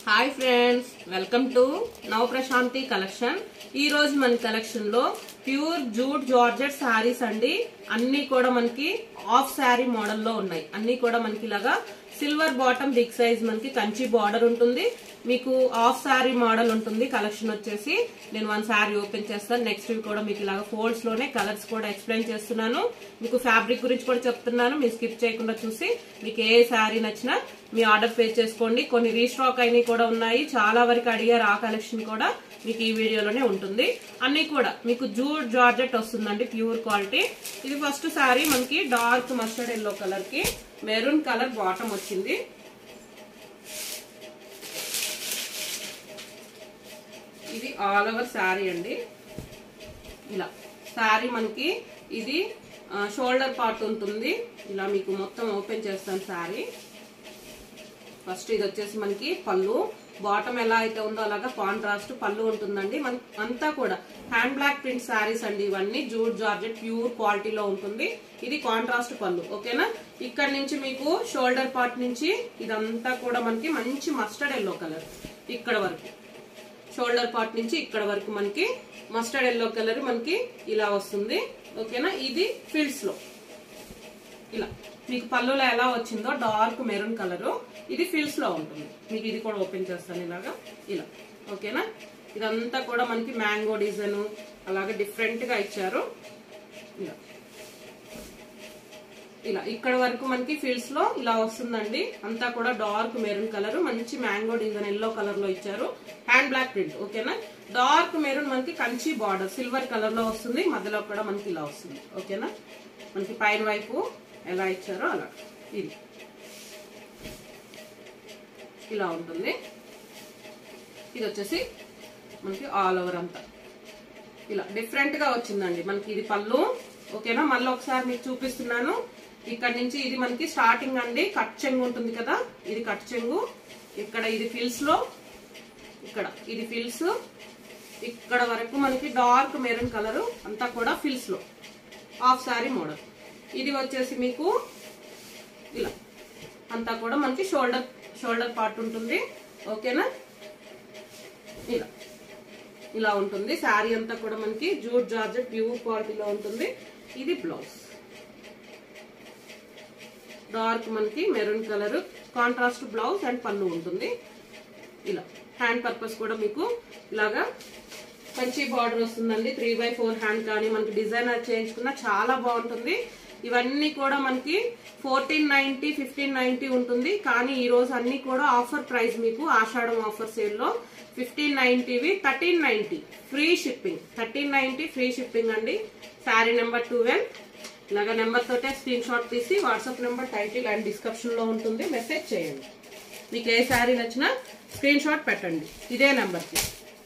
hi friends welcome to నవ Prashanti collection ఈ రోజు మన కలెక్షన్ లో ప్యూర్ జూట్ జార్జెట్ శారీస్ అండి అన్ని కూడా మనకి ఆఫ్ శారీ మోడల్ లో ఉన్నాయి అన్ని కూడా మనకి ఇలాగా సిల్వర్ బాటమ్ బిగ్ సైజ్ మనకి కంచి బార్డర్ ఉంటుంది మీకు ఆఫ్ శారీ మోడల్ ఉంటుంది కలెక్షన్ వచ్చేసి నేను వన్ శారీ ఓపెన్ చేస్తాను నెక్స్ట్ కూడా మీకు ఇలాగ ఫోల్డ్స్ లోనే కలర్స్ కూడా ఎక్స్ప్లెయిన్ చేస్తున్నాను మీకు ఫ్యాబ్రిక్ గురించి కూడా చెప్తున్నాను మీరు స్కిప్ చేయకుండా చూసి మీకు ఏ శారీ నచ్చినా మీ ఆర్డర్ పే చేసుకోండి కొన్ని రీస్టాక్ అయినవి కూడా ఉన్నాయి చాలా వరకు అడిగారు ఆ కలెక్షన్ కూడా మీకు ఈ వీడియోలోనే ఉంటుంది అన్ని కూడా మీకు జూట్ జార్జెట్ వస్తుందండి ప్యూర్ క్వాలిటీ ఇది ఫస్ట్ శారీ మనకి డార్క్ మస్టర్డ్ ఎల్లో కలర్ కి మెరూన్ కలర్ బాటమ్ వచ్చింది ఇది ఆల్ ఓవర్ శారీ అండి ఇలా శారీ మనకి ఇది షోల్డర్ పార్ట్ ఉంటుంది ఇలా మీకు మొత్తం ఓపెన్ చేస్తాను శారీ ఫస్ట్ ఇది వచ్చేసి మనకి పళ్ళు బాటమ్ ఎలా అయితే ఉందో అలాగా కాంట్రాస్ట్ పళ్ళు ఉంటుందండి మన అంతా కూడా హ్యాండ్ బ్లాక్ ప్రింట్ శారీస్ అండి ఇవన్నీ జూట్ జార్జెట్ ప్యూర్ క్వాలిటీలో ఉంటుంది ఇది కాంట్రాస్ట్ పళ్ళు ఓకేనా ఇక్కడ నుంచి మీకు షోల్డర్ పార్ట్ నుంచి ఇదంతా కూడా మనకి మంచి మస్టర్డ్ ఎల్లో కలర్ ఇక్కడ వరకు షోల్డర్ పార్ట్ నుంచి ఇక్కడ వరకు మనకి మస్టర్డ్ ఎల్లో కలర్ మనకి ఇలా వస్తుంది ఓకేనా ఇది ఫిల్స్ లో ఇలా మీకు పళ్ళులో ఎలా వచ్చిందో డార్క్ మెరూన్ కలర్ ఇది ఫిల్స్ లో ఉంటుంది మీకు ఇది కూడా ఓపెన్ చేస్తాను ఇలాగా ఇలా ఓకేనా ఇదంతా కూడా మనకి మ్యాంగో డిజైన్ అలాగే డిఫరెంట్ గా ఇచ్చారు ఇలా ఇలా ఇక్కడ వరకు మనకి ఫీల్డ్స్ లో ఇలా వస్తుందండి అంతా కూడా డార్క్ మెరూన్ కలర్ మంచి మ్యాంగో డిజైన్ ఎల్లో కలర్ లో ఇచ్చారు హ్యాండ్ బ్లాక్ ప్రింట్ ఓకేనా డార్క్ మెరూన్ మనకి కంచి బార్డర్ సిల్వర్ కలర్ లో వస్తుంది మధ్యలో కూడా మనకి ఇలా వస్తుంది ఓకేనా మనకి పైన వైపు ఎలా ఇచ్చారో అలా ఇది ఇలా ఉంటుంది ఇది వచ్చేసి మనకి ఆల్ ఓవర్ అంతా ఇలా డిఫరెంట్ గా వచ్చిందండి మనకి ఇది పళ్ళు ఓకేనా మళ్ళీ ఒకసారి మీకు చూపిస్తున్నాను ఇక్కడ నుంచి ఇది మనకి స్టార్టింగ్ అండి కట్ చెంగు ఉంటుంది కదా ఇది కట్ చెంగు ఇక్కడ ఇది ఫిల్స్ లో ఇక్కడ ఇది ఫిల్స్ ఇక్కడ వరకు మనకి డార్క్ మెరూన్ కలర్ అంతా కూడా ఫిల్స్ లో హాఫ్ సారీ మోడల్ ఇది వచ్చేసి మీకు ఇలా అంతా కూడా మనకి షోల్డర్ షోల్డర్ పార్ట్ ఉంటుంది ఓకేనా ఇలా ఇలా ఉంటుంది శారీ అంతా కూడా మనకి జూట్ జార్జెట్ ప్యూర్ క్వాలిటీలో ఉంటుంది ఇది బ్లౌజ్ డార్క్ మనకి maroon colour contrast blouse and పళ్ళు ఉంటుంది ఇలా హ్యాండ్ పర్పస్ కూడా మీకు ఇలాగా మంచి బార్డర్ వస్తుందండి త్రీ బై ఫోర్ హ్యాండ్ కానీ మనకి డిజైనర్ చేయించుకున్న చాలా బాగుంటుంది ఇవన్నీ కూడా మనకి ఫోర్టీన్ నైన్టీ ఫిఫ్టీన్ నైన్టీ ఉంటుంది కానీ ఈ రోజు అన్ని కూడా ఆఫర్ ప్రైస్ మీకు ఆషాఢం ఆఫర్ సేల్ లో ఫిఫ్టీన్ నైన్టీవి thirteen ninety free shipping thirteen ninety free shipping అండి శారీ నెంబర్ ట్వెల్వ్ ఇలాగ నెంబర్ తోటే స్క్రీన్ షాట్ తీసి WhatsApp number title and description లో ఉంటుంది మెసేజ్ చేయండి మీకు ఏ శారీ నచ్చినా స్క్రీన్ షాట్ పెట్టండి ఇదే నెంబర్కి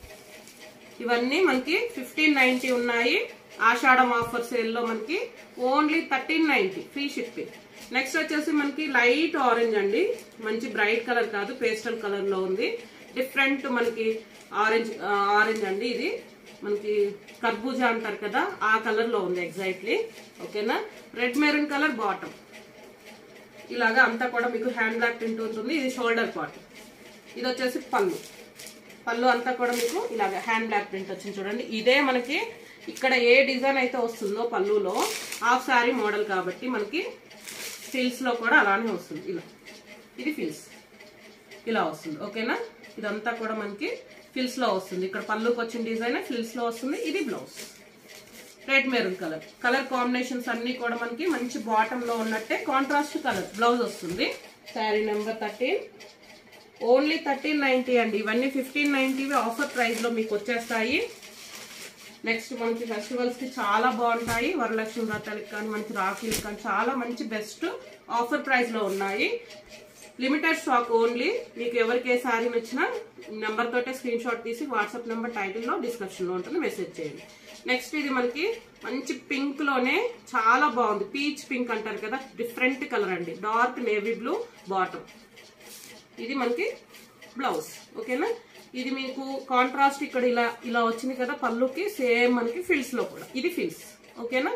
ఇవన్నీ మనకి ఫిఫ్టీన్ నైన్టీ ఉన్నాయి ఆషాఢం ఆఫర్ సేల్ లో మనకి only thirteen ninety free shipping next వచ్చేసి మనకి లైట్ ఆరెంజ్ అండి మంచి బ్రైట్ కలర్ కాదు పేస్టల్ కలర్ లో ఉంది డిఫరెంట్ మనకి ఆరెంజ్ ఆరెంజ్ అండి ఇది మనకి కర్బూజా అంటారు కదా ఆ కలర్ లో ఉంది ఎగ్జాక్ట్లీ ఓకేనా రెడ్ మెరూన్ కలర్ బాటమ్ ఇలాగా అంతా కూడా మీకు హ్యాండ్ బ్లాక్ ప్రింట్ ఉంటుంది ఇది షోల్డర్ పార్ట్ ఇది వచ్చేసి పళ్ళు పళ్ళు అంతా కూడా మీకు ఇలాగ హ్యాండ్ బ్లాక్ ప్రింట్ వచ్చింది చూడండి ఇదే మనకి ఇక్కడ ఏ డిజైన్ అయితే వస్తుందో పళ్ళులో హాఫ్ సారీ మోడల్ కాబట్టి మనకి ఫిల్స్ లో కూడా అలానే వస్తుంది ఇలా ఇది ఫిల్స్ ఇలా వస్తుంది ఓకేనా ఇదంతా కూడా మనకి ఫిల్స్ లో వస్తుంది ఇక్కడ పళ్ళుకి వచ్చిన డిజైన్ ఫిల్స్ లో వస్తుంది ఇది blouse red maroon colour colour combinations అన్ని కూడా మనకి మంచి బాటమ్ లో ఉన్నట్టే కాంట్రాస్ట్ కలర్ బ్లౌజ్ వస్తుంది sari number thirteen only thirteen ninety అండి ఇవన్నీ ఫిఫ్టీన్ నైన్టీవి ఆఫర్ ప్రైస్ లో మీకు వచ్చేస్తాయి నెక్స్ట్ మనకి ఫెస్టివల్స్ కి చాలా బాగుంటాయి వరలక్ష్మి వ్రతాలకి కానీ మనకి రాఖీలకి కానీ చాలా మంచి బెస్ట్ ఆఫర్ ప్రైస్ లో ఉన్నాయి లిమిటెడ్ స్టాక్ ఓన్లీ మీకు ఎవరికి ఏ శారీ నచ్చినా నెంబర్ తోటే స్క్రీన్ షాట్ తీసి వాట్సాప్ నెంబర్ టైటిల్లో డిస్క్రిప్షన్ లో ఉంటుంది మెసేజ్ చేయండి నెక్స్ట్ ఇది మనకి మంచి పింక్ లోనే చాలా బాగుంది పీచ్ పింక్ అంటారు కదా డిఫరెంట్ కలర్ అండి డార్క్ నేవీ బ్లూ బాటమ్ ఇది మనకి బ్లౌజ్ ఓకేనా ఇది మీకు కాంట్రాస్ట్ ఇక్కడ ఇలా ఇలా వచ్చింది కదా పళ్ళుకి సేమ్ మనకి ఫిల్స్ లో కూడా ఇది ఫిల్స్ ఓకేనా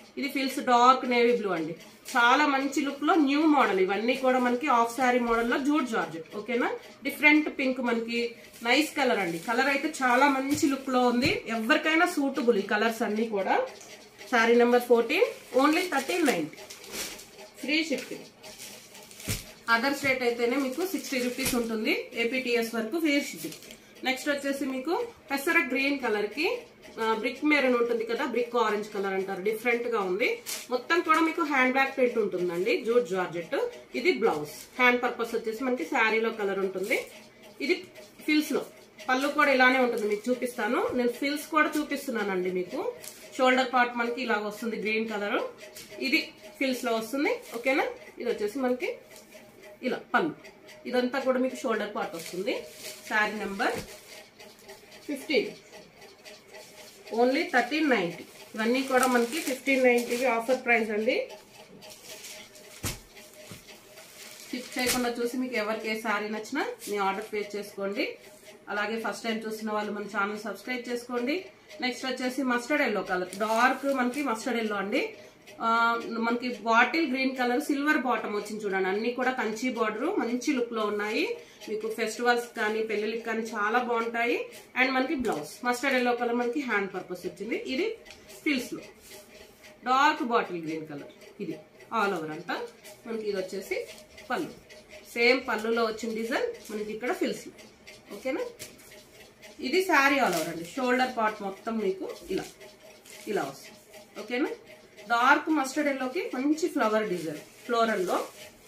ఇది ఫిల్స్ డార్క్ నేవీ బ్లూ అండి చాలా మంచి లుక్ లో న్యూ మోడల్ ఇవన్నీ కూడా మనకి ఆఫ్ శారీ మోడల్ లో జూట్ జార్జెట్ ఓకేనా డిఫరెంట్ పింక్ మనకి నైస్ కలర్ అండి కలర్ అయితే చాలా మంచి లుక్ లో ఉంది ఎవరికైనా సూటబుల్ ఈ కలర్స్ అన్ని కూడా sari number fourteen only thirteen ninety free shipping others rate అయితేనే మీకు సిక్స్టీ రూపీస్ ఉంటుంది ఏపీటీఎస్ వరకు ఫ్రీ షిప్పింగ్ నెక్స్ట్ వచ్చేసి మీకు పెసర గ్రీన్ కలర్ కి బ్రిక్ మెరూన్ ఉంటుంది కదా బ్రిక్ ఆరెంజ్ కలర్ అంటారు డిఫరెంట్ గా ఉంది మొత్తం కూడా మీకు హ్యాండ్ బ్యాగ్ ప్రింట్ ఉంటుందండి జూట్ జార్జెట్ ఇది బ్లౌజ్ హ్యాండ్ పర్పస్ వచ్చేసి మనకి శారీలో కలర్ ఉంటుంది ఇది ఫిల్స్ లో పళ్ళు కూడా ఇలానే ఉంటుంది మీకు చూపిస్తాను నేను ఫిల్స్ కూడా చూపిస్తున్నానండి మీకు షోల్డర్ పార్ట్ మనకి ఇలాగ వస్తుంది గ్రీన్ కలర్ ఇది ఫిల్స్ లో వస్తుంది ఓకేనా ఇది వచ్చేసి మనకి ఇలా పళ్ళు ఇదంతా కూడా మీకు షోల్డర్ పార్ట్ వస్తుంది sari number fifteen only thirteen ninety ఇవన్నీ కూడా మనకి ఫిఫ్టీన్ నైన్టీకి ఆఫర్ ప్రైస్ అండి స్కిప్ చేయకుండా చూసి మీకు ఎవరికి ఏ శారీ నచ్చినా మీ ఆర్డర్ ప్లేస్ చేసుకోండి అలాగే ఫస్ట్ టైం చూస్తున్న వాళ్ళు మన ఛానల్ సబ్స్క్రైబ్ చేసుకోండి నెక్స్ట్ వచ్చేసి మస్టర్డ్ ఎల్లో కలర్ డార్క్ మనకి మస్టర్డ్ ఎల్లో అండి ఆ, మనకి bottle green colour silver bottom వచ్చింది చూడండి అన్ని కూడా కంచి బార్డర్ మంచి లుక్ లో ఉన్నాయి మీకు ఫెస్టివల్స్ కానీ పెళ్లిళ్ళకి కానీ చాలా బాగుంటాయి అండ్ మనకి బ్లౌజ్ మస్టర్డ్ ఎల్లో కలర్ మనకి హ్యాండ్ పర్పస్ వచ్చింది ఇది ఫిల్స్ లో డార్క్ బాటిల్ గ్రీన్ కలర్ ఇది ఆల్ ఓవర్ అంతా మనకి ఇది వచ్చేసి పళ్ళు సేమ్ పళ్ళులో వచ్చిన డిజైన్ మనకి ఇక్కడ ఫిల్స్ ఓకేనా ఇది శారీ ఆల్ ఓవర్ అండి షోల్డర్ పార్ట్ మొత్తం మీకు ఇలా ఇలా వస్తుంది ఓకేనా డార్క్ మస్టర్డ్ ఎల్లోకి మంచి ఫ్లవర్ డిజైన్ ఫ్లోరల్ లో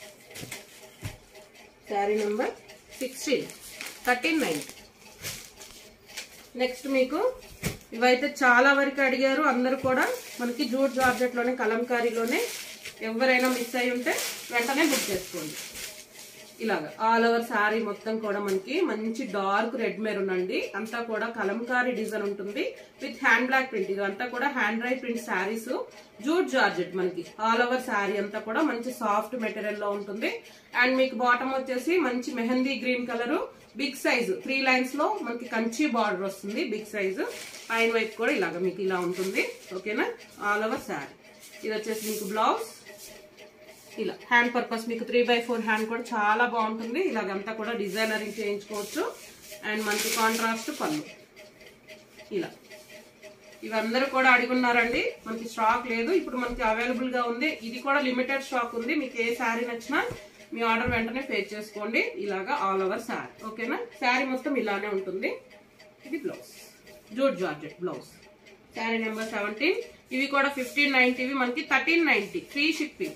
sari number sixteen thirteen nine next మీకు ఇవైతే చాలా వరకు అడిగారు అందరూ కూడా మనకి జూట్ జార్జెట్ లోనే కలంకారీలోనే ఎవరైనా మిస్ అయి ఉంటే వెంటనే బుక్ చేసుకోండి ఇలాగా ఆల్ ఓవర్ శారీ మొత్తం కూడా మనకి మంచి డార్క్ రెడ్ మెరూన్ అండి అంతా కూడా కలంకారీ డిజైన్ ఉంటుంది విత్ హ్యాండ్ బ్లాక్ ప్రింట్ ఇదంతా కూడా hand write print saris jute georgette మనకి ఆల్ ఓవర్ శారీ అంతా కూడా మంచి సాఫ్ట్ మెటీరియల్ లో ఉంటుంది అండ్ మీకు బాటమ్ వచ్చేసి మంచి mehndi green colour big size three lines లో మనకి కంచి బార్డర్ వస్తుంది బిగ్ సైజ్ పైన వైపు కూడా ఇలాగ మీకు ఇలా ఉంటుంది ఓకేనా ఆల్ ఓవర్ శారీ ఇది వచ్చేసి మీకు బ్లౌజ్ ఇలా హ్యాండ్ పర్పస్ మీకు త్రీ బై ఫోర్ హ్యాండ్ కూడా చాలా బాగుంటుంది ఇలాగంతా కూడా డిజైనరింగ్ చేయించుకోవచ్చు అండ్ మనకి కాంట్రాస్ట్ పళ్ళు ఇలా ఇవందరూ కూడా అడుగున్నారండి మనకి స్టాక్ లేదు ఇప్పుడు మనకి అవైలబుల్ గా ఉంది ఇది కూడా లిమిటెడ్ స్టాక్ ఉంది మీకు ఏ శారీ నచ్చినా మీ ఆర్డర్ వెంటనే పే చేసుకోండి ఇలాగా ఆల్ ఓవర్ శారీ ఓకేనా శారీ మొత్తం ఇలానే ఉంటుంది ఇది blouse jute georgette blouse sari number seventeen ఇవి కూడా ఫిఫ్టీన్ నైన్టీవి మనకి thirteen ninety free shipping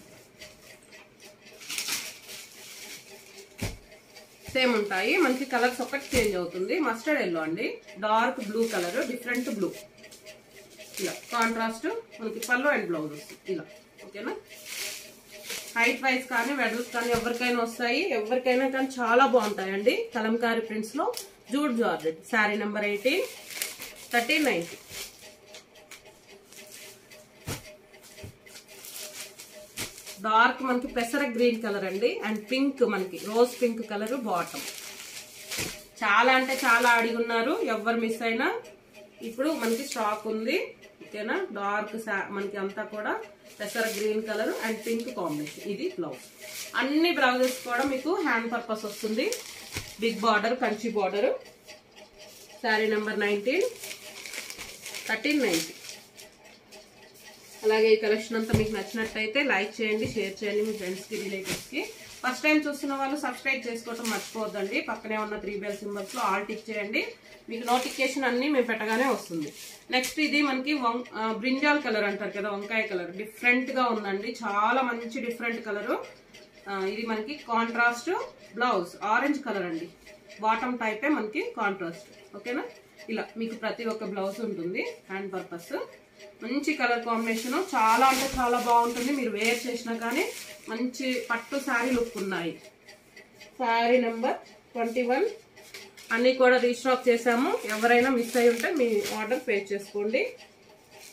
same ఉంటాయి మనకి కలర్స్ ఒకటి చేంజ్ అవుతుంది మస్టర్డ్ ఎల్లో అండి dark blue colour different blue ఇలా కాంట్రాస్ట్ మనకి పళ్ళు అండ్ బ్లౌజ్ వస్తుంది ఇలా ఓకేనా హైట్ వైజ్ కానీ వెడల్స్ కానీ ఎవరికైనా వస్తాయి ఎవరికైనా కానీ చాలా బాగుంటాయండి కలంకారీ ప్రింట్స్ లో jute georgette sari number eighteen thirteen ninety dark మనకి పెసర గ్రీన్ కలర్ అండి అండ్ పింక్ మనకి రోజ్ పింక్ కలర్ బాటమ్ చాలా అంటే చాలా అడిగి ఉన్నారు ఎవరు మిస్ అయినా ఇప్పుడు మనకి స్టాక్ ఉంది ఓకేనా డార్క్ మనకి అంతా కూడా పెసర green colour and pink combination ఇది బ్లౌజ్ అన్ని బ్లౌజెస్ కూడా మీకు హ్యాండ్ పర్పస్ వస్తుంది big border Kanchi border sari number nineteen thirteen ninety అలాగే ఈ కలెక్షన్ అంతా మీకు నచ్చినట్టయితే లైక్ చేయండి షేర్ చేయండి మీ ఫ్రెండ్స్కి రిలేటివ్స్కి ఫస్ట్ టైం చూస్తున్న వాళ్ళు సబ్స్క్రైబ్ చేసుకోవడం మర్చిపోవద్దండి పక్కనే ఉన్న త్రీ బెల్ సింబల్స్లో ఆల్ టిక్ చేయండి మీకు నోటిఫికేషన్ అన్ని మేము పెట్టగానే వస్తుంది నెక్స్ట్ ఇది మనకి వం ఆ, బ్రింజాల్ కలర్ అంటారు కదా వంకాయ కలర్ డిఫరెంట్గా ఉందండి చాలా మంచి డిఫరెంట్ కలరు ఇది మనకి కాంట్రాస్ట్ బ్లౌజ్ ఆరెంజ్ కలర్ అండి బాటమ్ టైపే మనకి కాంట్రాస్ట్ ఓకేనా ఇలా మీకు ప్రతి ఒక్క బ్లౌజ్ ఉంటుంది హ్యాండ్ పర్పస్ మంచి కలర్ కాంబినేషన్ చాలా అంటే చాలా బాగుంటుంది మీరు వేర్ చేసినా కానీ మంచి పట్టు శారీ లుక్ ఉన్నాయి శారీ నెంబర్ ట్వంటీ వన్ అన్ని కూడా రీస్టాక్ చేసాము ఎవరైనా మిస్ అయి ఉంటే మీ ఆర్డర్ పే చేసుకోండి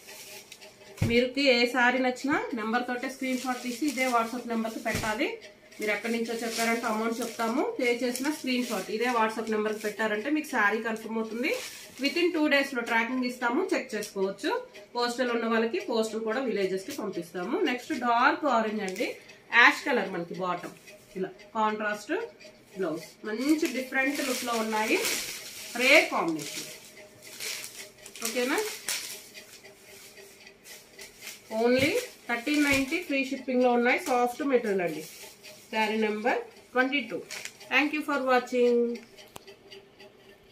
మీరుకి ఏ శారీ నచ్చినా నెంబర్ తోటే స్క్రీన్ షాట్ తీసి ఇదే వాట్సాప్ నెంబర్కి పెట్టాలి మీరు ఎక్కడి నుంచో చెప్పారంటే అమౌంట్ చెప్తాము పే చేసిన స్క్రీన్ షాట్ ఇదే వాట్సాప్ నెంబర్కి పెట్టారంటే మీకు శారీ కన్ఫర్మ్ అవుతుంది విత్ ఇన్ టూ డేస్ లో ట్రాకింగ్ ఇస్తాము చెక్ చేసుకోవచ్చు పోస్టల్ ఉన్న వాళ్ళకి పోస్టల్ కూడా విలేజెస్ కి పంపిస్తాము నెక్స్ట్ డార్క్ ఆరెంజ్ అండి యాష్ కలర్ మనకి బాటమ్ ఇలా కాంట్రాస్ట్ బ్లౌజ్ మంచి డిఫరెంట్ లుక్ లో ఉన్నాయి రేర్ కాంబినేషన్ ఓకేనా only thirteen ninety free shipping లో ఉన్నాయి సాఫ్ట్ మెటీరియల్ అండి sari number twenty two thank you for watching